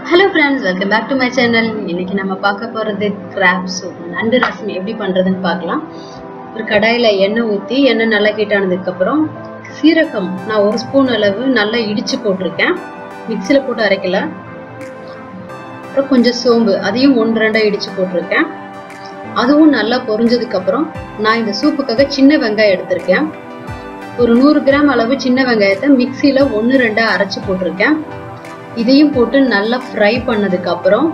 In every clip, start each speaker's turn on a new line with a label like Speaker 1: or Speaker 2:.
Speaker 1: hello friends welcome back to my channel இன்னைக்கு நம்ம பார்க்க போகிறது கிராப் சூப் நண்டு ரசம் எப்படி பண்ணுறதுன்னு பார்க்கலாம் ஒரு கடாயில் எண்ணெய் ஊற்றி எண்ணெய் நல்லா ஹீட் ஆனதுக்கப்புறம் சீரகம் நான் ஒரு ஸ்பூன் அளவு நல்லா இடித்து போட்டிருக்கேன் மிக்சியில் போட்டு அரைக்கல அப்புறம் கொஞ்சம் சோம்பு அதையும் ஒன்று ரெண்டாக இடித்து போட்டிருக்கேன் அதுவும் நல்லா பொரிஞ்சதுக்கப்புறம் நான் இந்த சூப்புக்காக சின்ன வெங்காயம் எடுத்திருக்கேன் ஒரு நூறு கிராம் அளவு சின்ன வெங்காயத்தை மிக்சியில் ஒன்று ரெண்டாக அரைச்சி போட்டிருக்கேன் இதையும் போட்டு நல்லா ஃப்ரை பண்ணதுக்கு அப்புறம்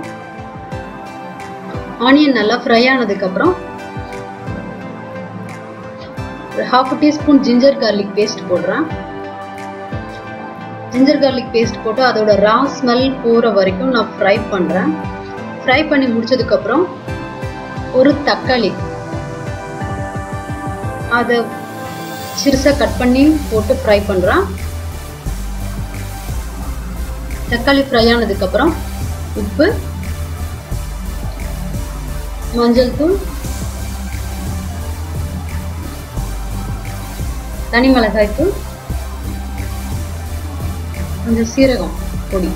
Speaker 1: ஆனியன் நல்லா ஃப்ரை ஆனதுக்கு அப்புறம் ஒரு half teaspoon ginger garlic paste போடுறேன் ஜிஞ்சர் கார்லிக் பேஸ்ட் போட்டு அதோட ரா ஸ்மெல் போகிற வரைக்கும் நான் ஃப்ரை பண்ணுறேன் ஃப்ரை பண்ணி முடிச்சதுக்கப்புறம் ஒரு தக்காளி அதை சிறுசாக கட் பண்ணி போட்டு ஃப்ரை பண்ணுறேன் தக்காளி ஃப்ரை ஆனதுக்கப்புறம் உப்பு மஞ்சள் தூள் தனி மிளகாய் தூள் கொஞ்சம் சீரகம் பொடி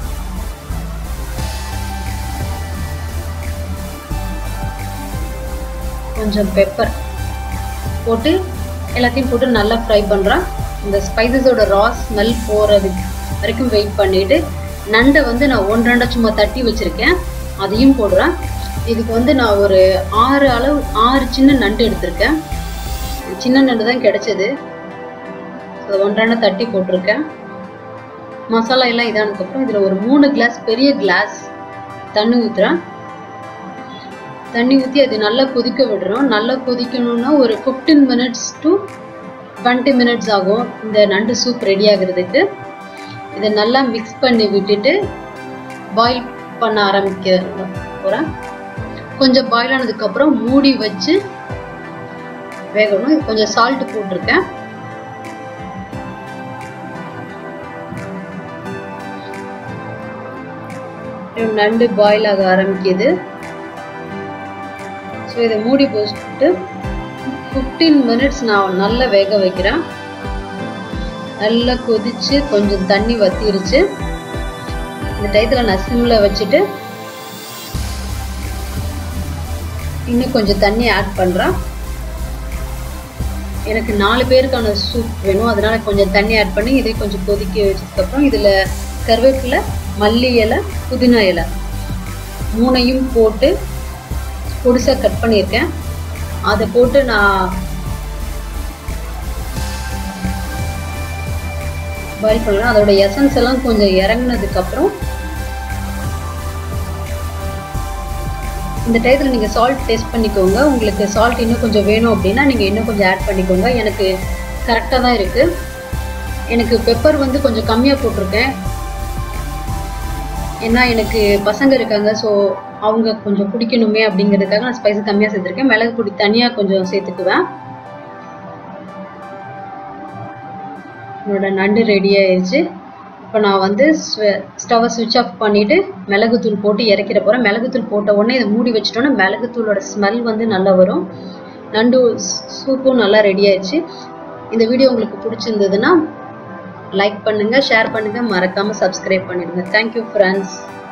Speaker 1: கொஞ்சம் பெப்பர் போட்டு எல்லாத்தையும் போட்டு நல்லா ஃப்ரை பண்ணுறேன் இந்த ஸ்பைசஸோட ரா ஸ்மெல் போகிறது வரைக்கும் வெயிட் பண்ணிட்டு நண்டை வந்து நான் ஒன்று ரெண்டை சும்மா தட்டி வச்சுருக்கேன் அதையும் போடுறேன் இதுக்கு வந்து நான் ஒரு ஆறு அளவு ஆறு சின்ன நண்டு எடுத்திருக்கேன் சின்ன நண்டு தான் கிடைச்சது அதை ஒன்றரை தட்டி போட்டிருக்கேன் மசாலா எல்லாம் இதானதுக்கப்புறம் இதில் ஒரு மூணு கிளாஸ் பெரிய கிளாஸ் தண்ணி ஊற்றுறேன் தண்ணி ஊற்றி அது நல்லா கொதிக்க விடுறோம் நல்லா கொதிக்கணும்னா ஒரு fifteen minutes to twenty minutes ஆகும் இந்த நண்டு சூப் ரெடி ஆகுறதுக்கு இதை நல்லா மிக்ஸ் பண்ணி விட்டுட்டு பாயில் பண்ண ஆரம்பிக்க போகிறேன் கொஞ்சம் பாயில் ஆனதுக்கப்புறம் மூடி வச்சு வேகணும் கொஞ்சம் சால்ட் போட்டிருக்கேன் நண்டு பாயில் ஆக ஆரம்பிக்குது ஸோ இதை மூடி போட்டு ஃபிஃப்டீன் மினிட்ஸ் நான் நல்லா வேக வைக்கிறேன் நல்லா கொதிச்சு கொஞ்சம் தண்ணி வத்திருச்சு இந்த டயத்தில் நான் சிம்மில் வச்சுட்டு இன்னும் கொஞ்சம் தண்ணி ஆட் பண்ணுறேன் எனக்கு நாலு பேருக்கான சூப் வேணும் அதனால கொஞ்சம் தண்ணி ஆட் பண்ணி இதை கொஞ்சம் கொதிக்க வச்சதுக்கப்புறம் இதில் கருவேப்பிலை மல்லி இலை புதினா இலை மூணையும் போட்டு பொடிசாக கட் பண்ணியிருக்கேன் அதை போட்டு நான் பாயில் பண்ணலாம் அதோட எசன்ஸ் எல்லாம் கொஞ்சம் இறங்கினதுக்கப்புறம் இந்த டயத்தில் நீங்கள் சால்ட் டேஸ்ட் பண்ணிக்கோங்க உங்களுக்கு சால்ட் இன்னும் கொஞ்சம் வேணும் அப்படின்னா நீங்கள் இன்னும் கொஞ்சம் ஆட் பண்ணிக்கோங்க எனக்கு கரெக்டாக தான் இருக்குது எனக்கு பெப்பர் வந்து கொஞ்சம் கம்மியாக போட்டிருக்கேன் ஏன்னா எனக்கு பசங்க இருக்காங்க ஸோ அவங்க கொஞ்சம் பிடிக்கணுமே அப்படிங்கிறதுக்காக நான் ஸ்பைஸ் கம்மியாக சேர்த்துருக்கேன் மிளகு பொடி தனியாக கொஞ்சம் சேர்த்துக்குவேன் என்னோட நண்டு ரெடி ஆயிடுச்சு இப்போ நான் வந்து ஸ்டவ்வை சுவிட்ச் ஆஃப் பண்ணிவிட்டு மிளகுத்தூள் போட்டு இறக்கிற போகிறேன் மிளகுத்தூள் போட்ட உடனே இதை மூடி வச்சிட்டோன்னா மிளகுத்தூளோட ஸ்மெல் வந்து நல்லா வரும் நண்டு சூப்பும் நல்லா ரெடி ஆயிடுச்சு இந்த வீடியோ உங்களுக்கு பிடிச்சிருந்ததுன்னா லைக் பண்ணுங்கள் ஷேர் பண்ணுங்கள் மறக்காமல் சப்ஸ்கிரைப் பண்ணிடுங்க தேங்க்யூ ஃப்ரெண்ட்ஸ்